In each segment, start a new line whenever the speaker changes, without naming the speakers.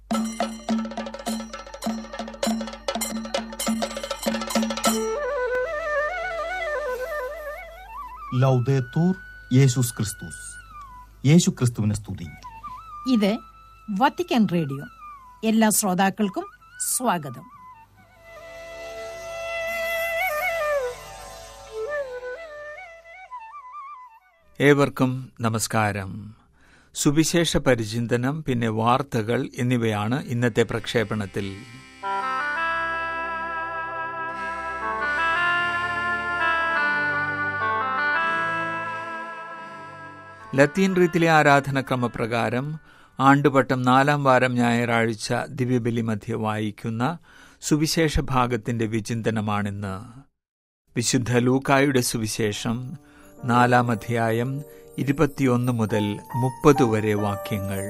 ലൗദേത്തൂർ യേശുസ് ക്രിസ്തുസ് യേശു ക്രിസ്തുവിനെ സ്തുതി
ഇത് വത്തിക്കാൻ റേഡിയോ എല്ലാ ശ്രോതാക്കൾക്കും സ്വാഗതം
ഏവർക്കും നമസ്കാരം സുവിശേഷ പരിചിന്തനം പിന്നെ വാർത്തകൾ എന്നിവയാണ് ഇന്നത്തെ പ്രക്ഷേപണത്തിൽ ലത്തീൻ റീത്തിലെ ആരാധനക്രമപ്രകാരം ആണ്ടുപട്ടം നാലാം വാരം ഞായറാഴ്ച ദിവ്യബലി മധ്യ വായിക്കുന്ന സുവിശേഷ ഭാഗത്തിന്റെ വിചിന്തനമാണിന്ന് വിശുദ്ധ ലൂക്കായുടെ സുവിശേഷം നാലാം അധ്യായം ഇരുപത്തിയൊന്ന് മുതൽ മുപ്പത് വരെ വാക്യങ്ങൾ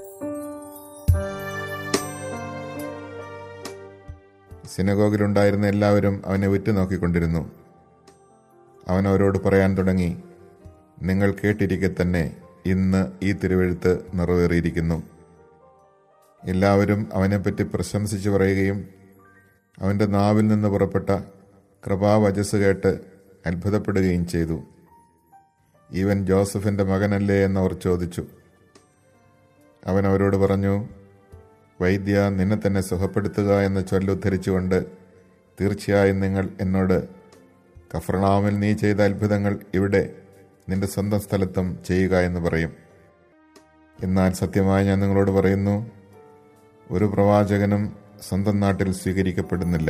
സിനഗോഗിലുണ്ടായിരുന്ന എല്ലാവരും അവനെ ഉറ്റുനോക്കിക്കൊണ്ടിരുന്നു അവൻ അവരോട് പറയാൻ തുടങ്ങി നിങ്ങൾ കേട്ടിരിക്കെ തന്നെ ഇന്ന് ഈ തിരുവെഴുത്ത് നിറവേറിയിരിക്കുന്നു എല്ലാവരും അവനെപ്പറ്റി പ്രശംസിച്ചു പറയുകയും അവൻ്റെ നാവിൽ നിന്ന് പുറപ്പെട്ട കൃപാവചസ് കേട്ട് അത്ഭുതപ്പെടുകയും ചെയ്തു ഇവൻ ജോസഫിൻ്റെ മകനല്ലേ എന്നവർ ചോദിച്ചു അവൻ അവരോട് പറഞ്ഞു വൈദ്യ നിന്നെ തന്നെ സുഖപ്പെടുത്തുക എന്ന ചൊല്ലുദ്ധരിച്ചുകൊണ്ട് തീർച്ചയായും നിങ്ങൾ എന്നോട് കഫർണാമിൽ നീ ചെയ്ത അത്ഭുതങ്ങൾ ഇവിടെ നിന്റെ സ്വന്തം സ്ഥലത്തും ചെയ്യുക എന്ന് പറയും എന്നാൽ സത്യമായി ഞാൻ നിങ്ങളോട് പറയുന്നു ഒരു പ്രവാചകനും സ്വന്തം നാട്ടിൽ സ്വീകരിക്കപ്പെടുന്നില്ല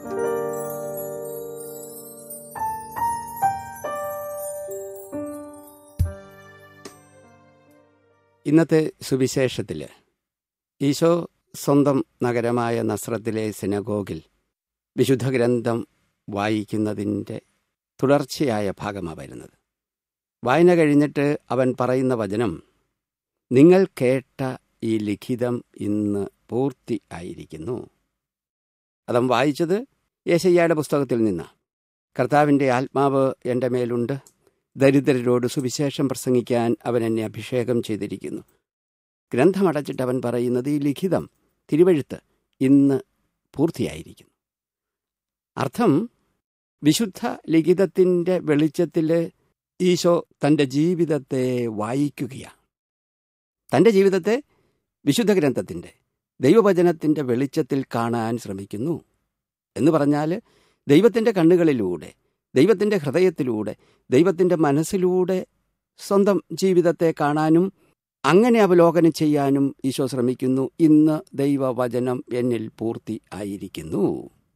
ഇന്നത്തെ സുവിശേഷത്തിൽ ഈശോ സ്വന്തം നഗരമായ നസ്രത്തിലെ സിനഗോഗിൽ വിശുദ്ധ ഗ്രന്ഥം വായിക്കുന്നതിൻ്റെ തുടർച്ചയായ ഭാഗമാണ് വരുന്നത് വായന കഴിഞ്ഞിട്ട് അവൻ പറയുന്ന വചനം നിങ്ങൾ കേട്ട ഈ ലിഖിതം ഇന്ന് പൂർത്തി ആയിരിക്കുന്നു അതം വായിച്ചത് യേശയ്യയുടെ പുസ്തകത്തിൽ നിന്ന് കർത്താവിൻ്റെ ആത്മാവ് എൻ്റെ മേലുണ്ട് ദരിദ്രരോട് സുവിശേഷം പ്രസംഗിക്കാൻ അവൻ എന്നെ അഭിഷേകം ചെയ്തിരിക്കുന്നു ഗ്രന്ഥമടച്ചിട്ട് അവൻ പറയുന്നത് ഈ ലിഖിതം തിരുവഴുത്ത് ഇന്ന് പൂർത്തിയായിരിക്കുന്നു അർത്ഥം വിശുദ്ധ ലിഖിതത്തിൻ്റെ വെളിച്ചത്തിൽ ഈശോ തൻ്റെ ജീവിതത്തെ വായിക്കുകയാണ് തൻ്റെ ജീവിതത്തെ വിശുദ്ധ ഗ്രന്ഥത്തിൻ്റെ ദൈവവചനത്തിൻ്റെ വെളിച്ചത്തിൽ കാണാൻ ശ്രമിക്കുന്നു എന്ന് പറഞ്ഞാൽ ദൈവത്തിൻ്റെ കണ്ണുകളിലൂടെ ദൈവത്തിൻ്റെ ഹൃദയത്തിലൂടെ ദൈവത്തിൻ്റെ മനസ്സിലൂടെ സ്വന്തം ജീവിതത്തെ കാണാനും അങ്ങനെ അവലോകനം ചെയ്യാനും ഈശോ ശ്രമിക്കുന്നു ഇന്ന് ദൈവവചനം എന്നിൽ പൂർത്തി ആയിരിക്കുന്നു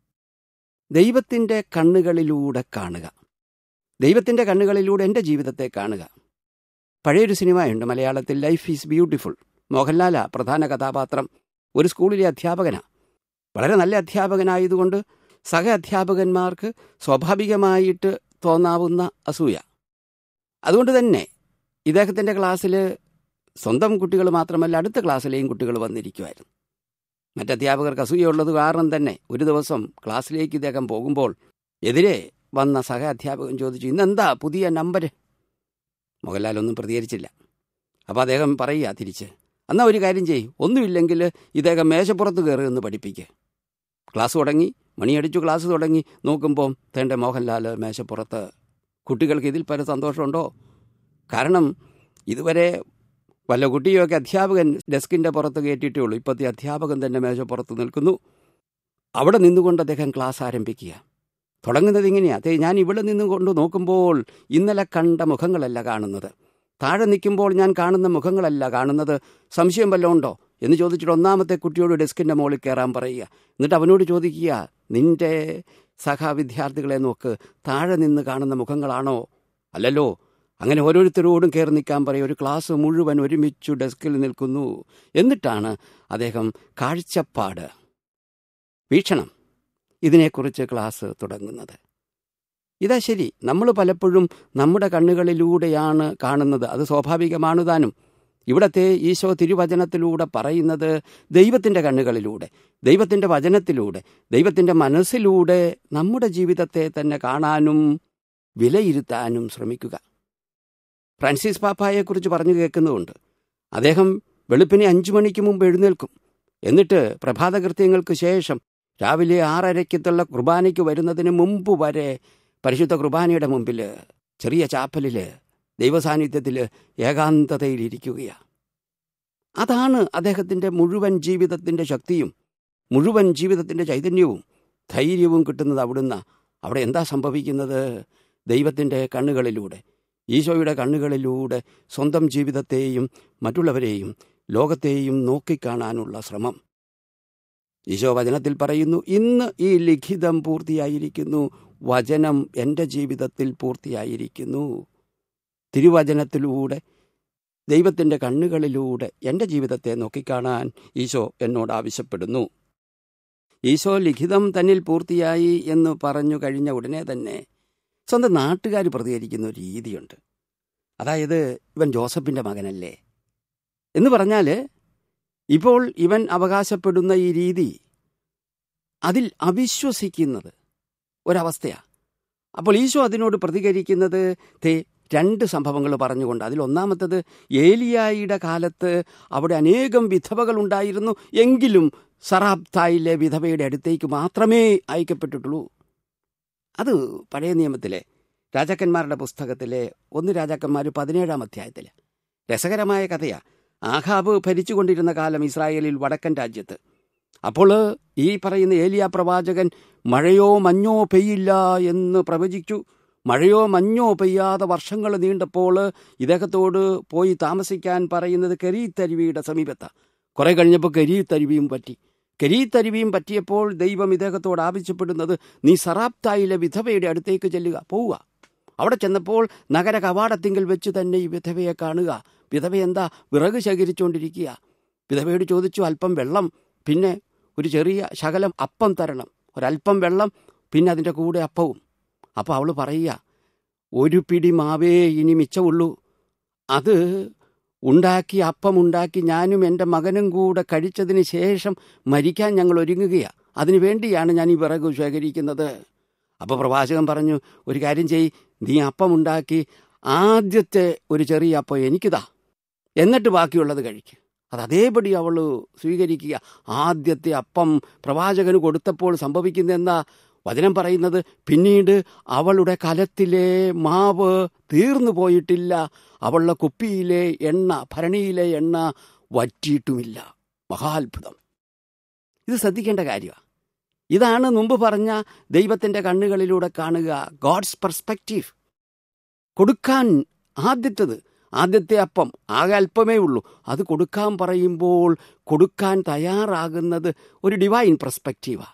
ദൈവത്തിൻ്റെ കണ്ണുകളിലൂടെ കാണുക ദൈവത്തിൻ്റെ കണ്ണുകളിലൂടെ എൻ്റെ ജീവിതത്തെ കാണുക പഴയൊരു സിനിമയുണ്ട് മലയാളത്തിൽ ലൈഫ് ഈസ് ബ്യൂട്ടിഫുൾ മോഹൻലാല പ്രധാന കഥാപാത്രം ഒരു സ്കൂളിലെ അധ്യാപകനാണ് വളരെ നല്ല അധ്യാപകനായതുകൊണ്ട് സഹ അധ്യാപകന്മാർക്ക് സ്വാഭാവികമായിട്ട് തോന്നാവുന്ന അസൂയ അതുകൊണ്ട് തന്നെ ഇദ്ദേഹത്തിൻ്റെ ക്ലാസ്സിൽ സ്വന്തം കുട്ടികൾ മാത്രമല്ല അടുത്ത ക്ലാസ്സിലെയും കുട്ടികൾ വന്നിരിക്കുമായിരുന്നു മറ്റധ്യാപകർക്ക് അസൂയുള്ളത് കാരണം തന്നെ ഒരു ദിവസം ക്ലാസ്സിലേക്ക് ഇദ്ദേഹം പോകുമ്പോൾ എതിരെ വന്ന സഹ അധ്യാപകൻ ചോദിച്ചു ഇന്നെന്താ പുതിയ നമ്പർ മോഹൻലാലൊന്നും പ്രതികരിച്ചില്ല അപ്പോൾ അദ്ദേഹം പറയുക തിരിച്ച് എന്നാൽ ഒരു കാര്യം ചെയ്യും ഒന്നുമില്ലെങ്കിൽ ഇദ്ദേഹം മേശപ്പുറത്ത് കയറി എന്ന് പഠിപ്പിക്കുക ക്ലാസ് തുടങ്ങി മണിയടിച്ചു ക്ലാസ് തുടങ്ങി നോക്കുമ്പോൾ തേണ്ട മോഹൻലാൽ മേശപ്പുറത്ത് കുട്ടികൾക്ക് ഇതിൽ പല സന്തോഷമുണ്ടോ കാരണം ഇതുവരെ വല്ല കുട്ടിയൊക്കെ അധ്യാപകൻ ഡെസ്കിൻ്റെ പുറത്ത് കയറ്റിയിട്ടേ ഉള്ളൂ ഇപ്പോഴത്തെ അധ്യാപകൻ തന്നെ മേശപ്പുറത്ത് നിൽക്കുന്നു അവിടെ നിന്നുകൊണ്ട് അദ്ദേഹം ക്ലാസ് ആരംഭിക്കുക തുടങ്ങുന്നത് ഇങ്ങനെയാണ് അതെ ഞാൻ ഇവിടെ നിന്നുകൊണ്ട് നോക്കുമ്പോൾ ഇന്നലെ കണ്ട മുഖങ്ങളല്ല കാണുന്നത് താഴെ നിൽക്കുമ്പോൾ ഞാൻ കാണുന്ന മുഖങ്ങളല്ല കാണുന്നത് സംശയം വല്ലതും ഉണ്ടോ എന്ന് ചോദിച്ചിട്ട് ഒന്നാമത്തെ കുട്ടിയോട് ഡെസ്കിൻ്റെ മുകളിൽ കയറാൻ പറയുക എന്നിട്ട് അവനോട് ചോദിക്കുക നിന്റെ സഹവിദ്യാർത്ഥികളെ നോക്ക് താഴെ നിന്ന് കാണുന്ന മുഖങ്ങളാണോ അല്ലല്ലോ അങ്ങനെ ഓരോരുത്തരോടും കയറി നിൽക്കാൻ പറയും ഒരു ക്ലാസ് മുഴുവൻ ഒരുമിച്ചു ഡെസ്കിൽ നിൽക്കുന്നു എന്നിട്ടാണ് അദ്ദേഹം കാഴ്ചപ്പാട് വീക്ഷണം ഇതിനെക്കുറിച്ച് ക്ലാസ് തുടങ്ങുന്നത് ഇതാ ശരി നമ്മൾ പലപ്പോഴും നമ്മുടെ കണ്ണുകളിലൂടെയാണ് കാണുന്നത് അത് സ്വാഭാവികമാണ് താനും ഇവിടത്തെ ഈശോ തിരുവചനത്തിലൂടെ പറയുന്നത് ദൈവത്തിൻ്റെ കണ്ണുകളിലൂടെ ദൈവത്തിൻ്റെ വചനത്തിലൂടെ ദൈവത്തിൻ്റെ മനസ്സിലൂടെ നമ്മുടെ ജീവിതത്തെ തന്നെ കാണാനും വിലയിരുത്താനും ശ്രമിക്കുക ഫ്രാൻസിസ് പാപ്പായെക്കുറിച്ച് പറഞ്ഞു കേൾക്കുന്നുമുണ്ട് അദ്ദേഹം വെളുപ്പിനെ അഞ്ചു മണിക്ക് മുമ്പ് എഴുന്നേൽക്കും എന്നിട്ട് പ്രഭാതകൃത്യങ്ങൾക്ക് ശേഷം രാവിലെ ആറരയ്ക്കത്തുള്ള കുർബാനയ്ക്ക് വരുന്നതിന് മുമ്പ് വരെ പരിശുദ്ധ കുർബാനയുടെ മുമ്പിൽ ചെറിയ ചാപ്പലിൽ ദൈവസാന്നിധ്യത്തിൽ ഏകാന്തതയിലിരിക്കുകയാണ് അതാണ് അദ്ദേഹത്തിൻ്റെ മുഴുവൻ ജീവിതത്തിൻ്റെ ശക്തിയും മുഴുവൻ ജീവിതത്തിൻ്റെ ചൈതന്യവും ധൈര്യവും കിട്ടുന്നത് അവിടുന്ന് അവിടെ എന്താ സംഭവിക്കുന്നത് ദൈവത്തിൻ്റെ കണ്ണുകളിലൂടെ ഈശോയുടെ കണ്ണുകളിലൂടെ സ്വന്തം ജീവിതത്തെയും മറ്റുള്ളവരെയും ലോകത്തെയും നോക്കിക്കാണാനുള്ള ശ്രമം ഈശോ വചനത്തിൽ പറയുന്നു ഇന്ന് ഈ ലിഖിതം പൂർത്തിയായിരിക്കുന്നു വചനം എൻ്റെ ജീവിതത്തിൽ പൂർത്തിയായിരിക്കുന്നു തിരുവചനത്തിലൂടെ ദൈവത്തിൻ്റെ കണ്ണുകളിലൂടെ എൻ്റെ ജീവിതത്തെ നോക്കിക്കാണാൻ ഈശോ എന്നോട് ആവശ്യപ്പെടുന്നു ഈശോ ലിഖിതം തന്നിൽ പൂർത്തിയായി എന്ന് പറഞ്ഞു കഴിഞ്ഞ ഉടനെ തന്നെ സ്വന്തം നാട്ടുകാർ പ്രതികരിക്കുന്ന ഒരു രീതിയുണ്ട് അതായത് ഇവൻ ജോസഫിൻ്റെ മകനല്ലേ എന്ന് പറഞ്ഞാൽ ഇപ്പോൾ ഇവൻ അവകാശപ്പെടുന്ന ഈ രീതി അതിൽ അവിശ്വസിക്കുന്നത് ഒരവസ്ഥയാണ് അപ്പോൾ ഈശോ അതിനോട് പ്രതികരിക്കുന്നത് തേ രണ്ട് സംഭവങ്ങൾ പറഞ്ഞുകൊണ്ട് അതിൽ ഒന്നാമത്തത് ഏലിയായിയുടെ കാലത്ത് അവിടെ അനേകം വിധവകൾ ഉണ്ടായിരുന്നു എങ്കിലും സറാബ്തായിലെ വിധവയുടെ അടുത്തേക്ക് മാത്രമേ അയക്കപ്പെട്ടിട്ടുള്ളൂ അത് പഴയ നിയമത്തിലെ രാജാക്കന്മാരുടെ പുസ്തകത്തിലെ ഒന്ന് രാജാക്കന്മാർ പതിനേഴാം അധ്യായത്തിലെ രസകരമായ കഥയാ ആഹാബ് ഭരിച്ചുകൊണ്ടിരുന്ന കാലം ഇസ്രായേലിൽ വടക്കൻ രാജ്യത്ത് അപ്പോൾ ഈ പറയുന്ന ഏലിയ പ്രവാചകൻ മഴയോ മഞ്ഞോ പെയ്യില്ല എന്ന് പ്രവചിച്ചു മഴയോ മഞ്ഞോ പെയ്യാതെ വർഷങ്ങൾ നീണ്ടപ്പോൾ ഇദ്ദേഹത്തോട് പോയി താമസിക്കാൻ പറയുന്നത് കരീത്തരുവിയുടെ സമീപത്താണ് കുറെ കഴിഞ്ഞപ്പോൾ കരീത്തരുവിയും പറ്റി കരീത്തരുവിയും പറ്റിയപ്പോൾ ദൈവം ഇദ്ദേഹത്തോട് ആവശ്യപ്പെടുന്നത് നീ സറാപ്തായിലെ വിധവയുടെ അടുത്തേക്ക് ചെല്ലുക പോവുക അവിടെ ചെന്നപ്പോൾ നഗര കവാടത്തിങ്കിൽ വെച്ച് തന്നെ ഈ വിധവയെ കാണുക വിധവ എന്താ വിറക് ശേഖരിച്ചുകൊണ്ടിരിക്കുക വിധവയോട് ചോദിച്ചു അല്പം വെള്ളം പിന്നെ ഒരു ചെറിയ ശകലം അപ്പം തരണം ഒരല്പം വെള്ളം പിന്നെ അതിൻ്റെ കൂടെ അപ്പവും അപ്പോൾ അവൾ പറയുക ഒരു പിടി മാവേ ഇനി മിച്ചമുള്ളൂ അത് ഉണ്ടാക്കി അപ്പമുണ്ടാക്കി ഞാനും എൻ്റെ മകനും കൂടെ കഴിച്ചതിന് ശേഷം മരിക്കാൻ ഞങ്ങൾ ഒരുങ്ങുകയാണ് അതിനു വേണ്ടിയാണ് ഞാൻ ഈ വിറക് ശേഖരിക്കുന്നത് അപ്പോൾ പ്രവാചകൻ പറഞ്ഞു ഒരു കാര്യം ചെയ് നീ അപ്പമുണ്ടാക്കി ആദ്യത്തെ ഒരു ചെറിയ അപ്പം എനിക്കിതാ എന്നിട്ട് ബാക്കിയുള്ളത് കഴിക്കുക അത് അതേപടി അവൾ സ്വീകരിക്കുക ആദ്യത്തെ അപ്പം പ്രവാചകന് കൊടുത്തപ്പോൾ സംഭവിക്കുന്ന എന്താ വചനം പറയുന്നത് പിന്നീട് അവളുടെ കലത്തിലെ മാവ് തീർന്നു പോയിട്ടില്ല അവളുടെ കുപ്പിയിലെ എണ്ണ ഭരണിയിലെ എണ്ണ വറ്റിയിട്ടുമില്ല മഹാത്ഭുതം ഇത് ശ്രദ്ധിക്കേണ്ട കാര്യമാണ് ഇതാണ് മുമ്പ് പറഞ്ഞ ദൈവത്തിൻ്റെ കണ്ണുകളിലൂടെ കാണുക ഗോഡ്സ് പെർസ്പെക്റ്റീവ് കൊടുക്കാൻ ആദ്യത്തത് ആദ്യത്തെ അപ്പം ആകെ അല്പമേ ഉള്ളൂ അത് കൊടുക്കാൻ പറയുമ്പോൾ കൊടുക്കാൻ തയ്യാറാകുന്നത് ഒരു ഡിവൈൻ പെർസ്പെക്റ്റീവാണ്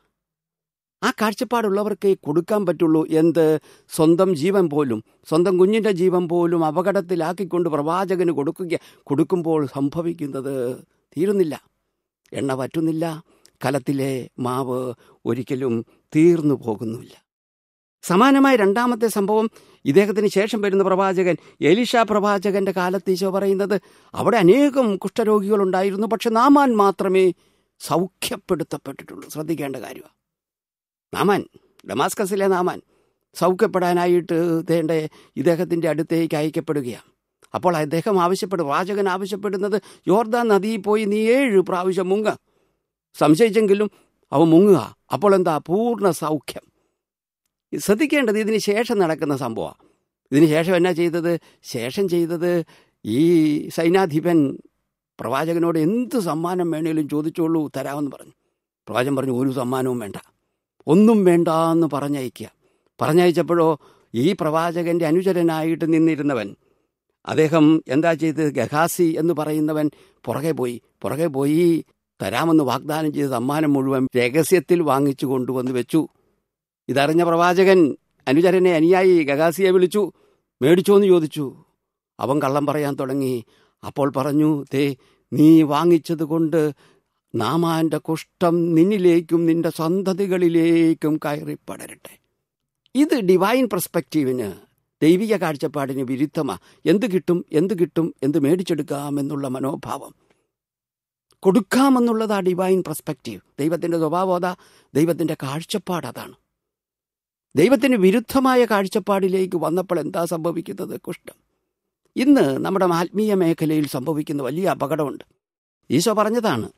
ആ കാഴ്ചപ്പാടുള്ളവർക്കേ കൊടുക്കാൻ പറ്റുള്ളൂ എന്ത് സ്വന്തം ജീവൻ പോലും സ്വന്തം കുഞ്ഞിൻ്റെ ജീവൻ പോലും അപകടത്തിലാക്കിക്കൊണ്ട് പ്രവാചകന് കൊടുക്കുക കൊടുക്കുമ്പോൾ സംഭവിക്കുന്നത് തീരുന്നില്ല എണ്ണ പറ്റുന്നില്ല കലത്തിലെ മാവ് ഒരിക്കലും തീർന്നു പോകുന്നുമില്ല സമാനമായ രണ്ടാമത്തെ സംഭവം ഇദ്ദേഹത്തിന് ശേഷം വരുന്ന പ്രവാചകൻ എലിഷ പ്രവാചകന്റെ കാലത്ത് ഈശോ പറയുന്നത് അവിടെ അനേകം കുഷ്ഠരോഗികളുണ്ടായിരുന്നു പക്ഷെ നാമാൻ മാത്രമേ സൗഖ്യപ്പെടുത്തപ്പെട്ടിട്ടുള്ളൂ ശ്രദ്ധിക്കേണ്ട കാര്യമാണ് നാമാൻ ഡമാസ്കസിലെ നാമാൻ സൗഖ്യപ്പെടാനായിട്ട് തേണ്ട ഇദ്ദേഹത്തിൻ്റെ അടുത്തേക്ക് അയക്കപ്പെടുകയാണ് അപ്പോൾ അദ്ദേഹം ആവശ്യപ്പെടും വാചകൻ ആവശ്യപ്പെടുന്നത് യോർദാൻ നദിയിൽ പോയി നീ ഏഴ് പ്രാവശ്യം മുങ്ങ സംശയിച്ചെങ്കിലും അവ മുങ്ങുക അപ്പോൾ എന്താ പൂർണ്ണ സൗഖ്യം ശ്രദ്ധിക്കേണ്ടത് ഇതിന് ശേഷം നടക്കുന്ന സംഭവമാണ് ഇതിന് ശേഷം എന്നാ ചെയ്തത് ശേഷം ചെയ്തത് ഈ സൈനാധിപൻ പ്രവാചകനോട് എന്ത് സമ്മാനം വേണേലും ചോദിച്ചോളൂ തരാമെന്ന് പറഞ്ഞു പ്രവാചകൻ പറഞ്ഞു ഒരു സമ്മാനവും വേണ്ട ഒന്നും വേണ്ട എന്ന് പറഞ്ഞയക്കുക പറഞ്ഞയച്ചപ്പോഴോ ഈ പ്രവാചകന്റെ അനുചരനായിട്ട് നിന്നിരുന്നവൻ അദ്ദേഹം എന്താ ചെയ്തത് ഗഹാസി എന്ന് പറയുന്നവൻ പുറകെ പോയി പുറകെ പോയി തരാമെന്ന് വാഗ്ദാനം ചെയ്ത സമ്മാനം മുഴുവൻ രഹസ്യത്തിൽ വാങ്ങിച്ചു കൊണ്ടുവന്ന് വെച്ചു ഇതറിഞ്ഞ പ്രവാചകൻ അനുചരനെ അനുയായി ഗഹാസിയെ വിളിച്ചു മേടിച്ചോ എന്ന് ചോദിച്ചു അവൻ കള്ളം പറയാൻ തുടങ്ങി അപ്പോൾ പറഞ്ഞു തേ നീ വാങ്ങിച്ചത് കൊണ്ട് നാമാന്റെ കുഷ്ഠം നിന്നിലേക്കും നിന്റെ സന്തതികളിലേക്കും കയറി പടരട്ടെ ഇത് ഡിവൈൻ പെർസ്പെക്റ്റീവിന് ദൈവിക കാഴ്ചപ്പാടിന് വിരുദ്ധമാ എന്ത് കിട്ടും എന്ത് കിട്ടും എന്ത് മേടിച്ചെടുക്കാം എന്നുള്ള മനോഭാവം കൊടുക്കാമെന്നുള്ളത് ആ ഡിവൈൻ പെർസ്പെക്റ്റീവ് ദൈവത്തിൻ്റെ സ്വഭാവം അതാ ദൈവത്തിൻ്റെ കാഴ്ചപ്പാട് അതാണ് ദൈവത്തിന് വിരുദ്ധമായ കാഴ്ചപ്പാടിലേക്ക് വന്നപ്പോൾ എന്താ സംഭവിക്കുന്നത് കുഷ്ഠം ഇന്ന് നമ്മുടെ ആത്മീയ മേഖലയിൽ സംഭവിക്കുന്ന വലിയ അപകടമുണ്ട് ഈശോ പറഞ്ഞതാണ്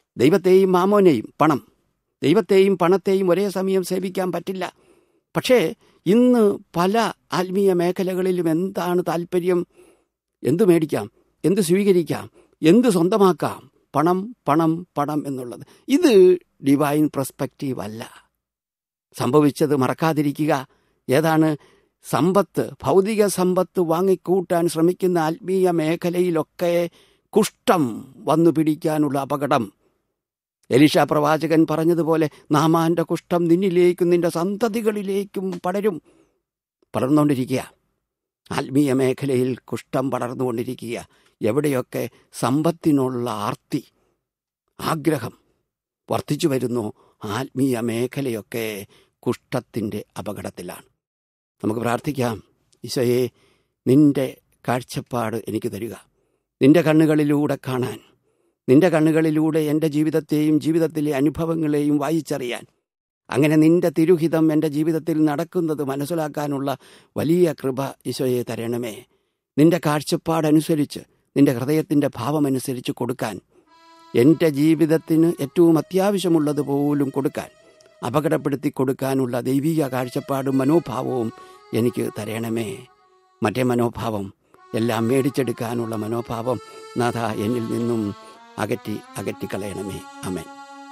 ദൈവത്തെയും മാമോനെയും പണം ദൈവത്തെയും പണത്തെയും ഒരേ സമയം സേവിക്കാൻ പറ്റില്ല പക്ഷേ ഇന്ന് പല ആത്മീയ മേഖലകളിലും എന്താണ് താല്പര്യം എന്തു മേടിക്കാം എന്ത് സ്വീകരിക്കാം എന്ത് സ്വന്തമാക്കാം പണം പണം പണം എന്നുള്ളത് ഇത് ഡിവൈൻ പെർസ്പെക്റ്റീവ് അല്ല സംഭവിച്ചത് മറക്കാതിരിക്കുക ഏതാണ് സമ്പത്ത് ഭൗതിക സമ്പത്ത് വാങ്ങിക്കൂട്ടാൻ ശ്രമിക്കുന്ന ആത്മീയ മേഖലയിലൊക്കെ കുഷ്ഠം വന്നു പിടിക്കാനുള്ള അപകടം എലിഷ പ്രവാചകൻ പറഞ്ഞതുപോലെ നാമാന്റെ കുഷ്ഠം നിന്നിലേക്കും നിന്റെ സന്തതികളിലേക്കും പടരും പടർന്നുകൊണ്ടിരിക്കുക ആത്മീയ മേഖലയിൽ കുഷ്ഠം പടർന്നുകൊണ്ടിരിക്കുക എവിടെയൊക്കെ സമ്പത്തിനുള്ള ആർത്തി ആഗ്രഹം വർദ്ധിച്ചു വരുന്നു ആത്മീയ മേഖലയൊക്കെ കുഷ്ഠത്തിൻ്റെ അപകടത്തിലാണ് നമുക്ക് പ്രാർത്ഥിക്കാം ഈശോയെ നിന്റെ കാഴ്ചപ്പാട് എനിക്ക് തരിക നിന്റെ കണ്ണുകളിലൂടെ കാണാൻ നിന്റെ കണ്ണുകളിലൂടെ എൻ്റെ ജീവിതത്തെയും ജീവിതത്തിലെ അനുഭവങ്ങളെയും വായിച്ചറിയാൻ അങ്ങനെ നിന്റെ തിരുഹിതം എൻ്റെ ജീവിതത്തിൽ നടക്കുന്നത് മനസ്സിലാക്കാനുള്ള വലിയ കൃപ ഈശോയെ തരണമേ നിന്റെ കാഴ്ചപ്പാടനുസരിച്ച് നിന്റെ ഹൃദയത്തിൻ്റെ ഭാവമനുസരിച്ച് കൊടുക്കാൻ എൻ്റെ ജീവിതത്തിന് ഏറ്റവും അത്യാവശ്യമുള്ളത് പോലും കൊടുക്കാൻ അപകടപ്പെടുത്തി കൊടുക്കാനുള്ള ദൈവിക കാഴ്ചപ്പാടും മനോഭാവവും എനിക്ക് തരണമേ മറ്റേ മനോഭാവം എല്ലാം മേടിച്ചെടുക്കാനുള്ള മനോഭാവം നാഥ എന്നിൽ നിന്നും അകറ്റി അകറ്റിക്കളയണമേ അമേൻ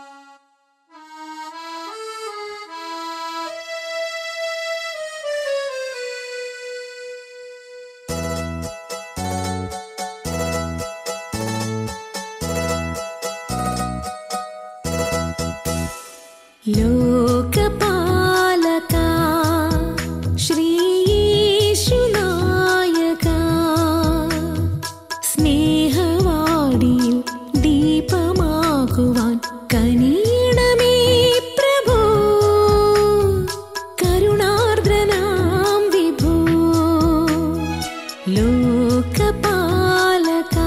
ലോകപാലക ശ്രീയേശുനായക സ്നേഹവാടിയിൽ ദീപമാകുവാൻ കനിയണമേ പ്രഭോ കരുണാർദ്രനാം വിഭോ ലോകപാലക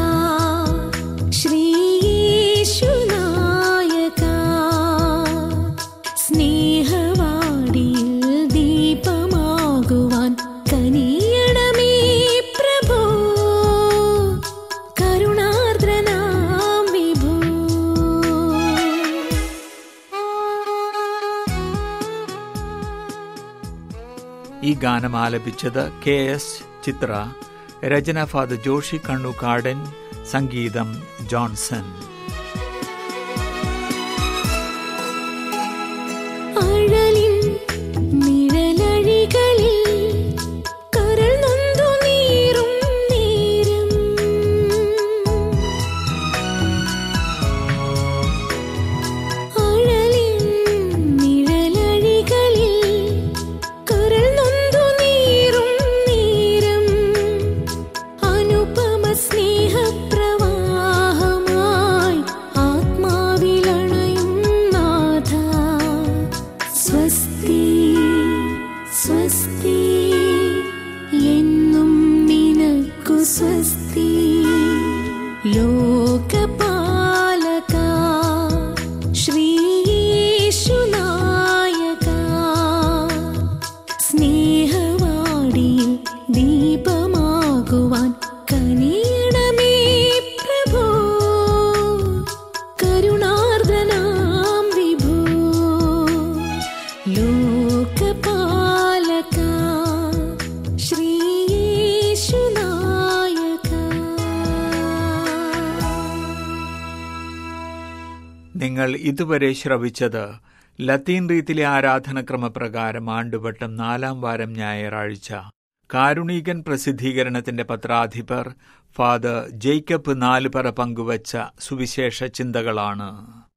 ശ്രീയേശുനായക സ്നേഹവാടിയിൽ ദീപമാകുവാൻ കനിയണമേ പ്രഭോ കരുണാർദ്രനാം വിഭോ
ഈ ഗാനം ആലപിച്ചത് കെ എസ് ചിത്ര രചന ഫാദർ ജോഷി കണ്ണുകാടൻ സംഗീതം ജോൺസൺ
അഴലിൻ നിഴലഴികളിൽ കരൾ നൊന്തു നീറും നേരം അഴലിൻ നിഴലഴികളിൽ കരൾ നൊന്തു നീറും നേരം അനുപമ സ്നേഹപ്രവാഹമായി ആത്മാവിലണയും നാഥ സ്വസ്തി സ്വസ്തി എന്നും നിനക്കു സ്വസ്തി ലോകപാലക ശ്രീയേശുനായക സ്നേഹവാടിയിൽ ദീപമാകുവാൻ കനിയണമേ പ്രഭോ കരുണാർദ്രനാം വിഭോ ലോകപാലക ശ്രീയേശുനായക
നിങ്ങൾ ഇതുവരെ ശ്രവിച്ചത് ലത്തീൻ റീത്തിലെ ആരാധനക്രമപ്രകാരം ആണ്ടുവട്ടം നാലാം വാരം ഞായറാഴ്ച കാരുണീകൻ പ്രസിദ്ധീകരണത്തിന്റെ പത്രാധിപർ ഫാദർ ജേക്കബ് നാലുപറ പങ്കുവച്ച സുവിശേഷ ചിന്തകളാണ്